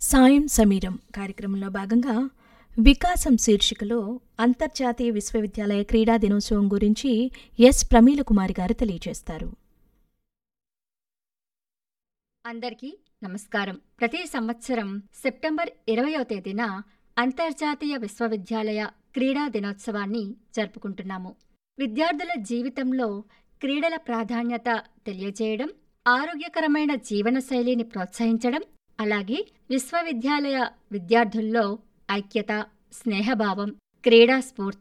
సాయం సమీరం కార్యక్రమంలో భాగంగా వికాసం శీర్షికలో అంతర్జాతీయ విశ్వవిద్యాలయ క్రీడా దినోత్సవం గురించి ఎస్ ప్రమీల కుమారి గారు తెలియజేస్తారు అందరికీ నమస్కారం ప్రతి సంవత్సరం సెప్టెంబర్ ఇరవయో తేదీన అంతర్జాతీయ విశ్వవిద్యాలయ క్రీడా దినోత్సవాన్ని జరుపుకుంటున్నాము విద్యార్థుల జీవితంలో క్రీడల ప్రాధాన్యత తెలియజేయడం ఆరోగ్యకరమైన జీవనశైలిని ప్రోత్సహించడం అలాగే విశ్వవిద్యాలయ విద్యార్థుల్లో ఐక్యత స్నేహభావం క్రీడా స్ఫూర్తి